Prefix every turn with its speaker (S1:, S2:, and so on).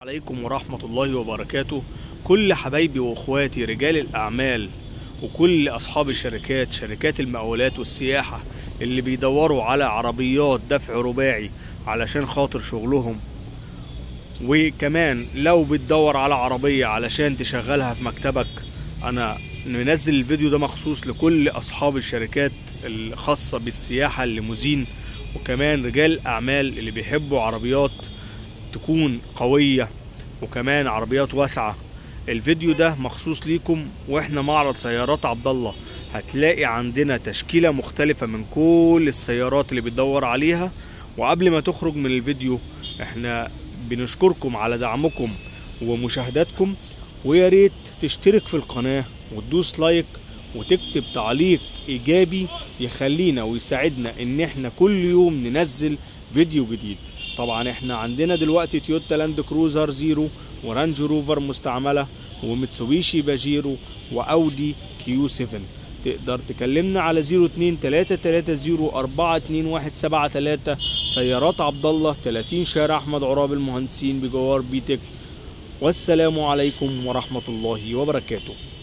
S1: عليكم ورحمة الله وبركاته كل حبايبي واخواتي رجال الاعمال وكل اصحاب الشركات شركات المقاولات والسياحة اللي بيدوروا على عربيات دفع رباعي علشان خاطر شغلهم وكمان لو بتدور على عربية علشان تشغلها في مكتبك انا منزل الفيديو ده مخصوص لكل اصحاب الشركات الخاصة بالسياحة الليموزين وكمان رجال اعمال اللي بيحبوا عربيات تكون قوية وكمان عربيات واسعة الفيديو ده مخصوص ليكم واحنا معرض سيارات عبد الله هتلاقي عندنا تشكيلة مختلفة من كل السيارات اللي بتدور عليها وقبل ما تخرج من الفيديو احنا بنشكركم على دعمكم ومشاهداتكم ويا ريت تشترك في القناة وتدوس لايك وتكتب تعليق ايجابي يخلينا ويساعدنا ان احنا كل يوم ننزل فيديو جديد طبعا احنا عندنا دلوقتي تويوتا لاند كروزر زيرو ورانج روفر مستعملة ومتسوبيشي باجيرو واودي كيو 7 تقدر تكلمنا على 02 330 42173 سيارات عبد الله 30 شارع احمد عراب المهندسين بجوار بيتك والسلام عليكم ورحمة الله وبركاته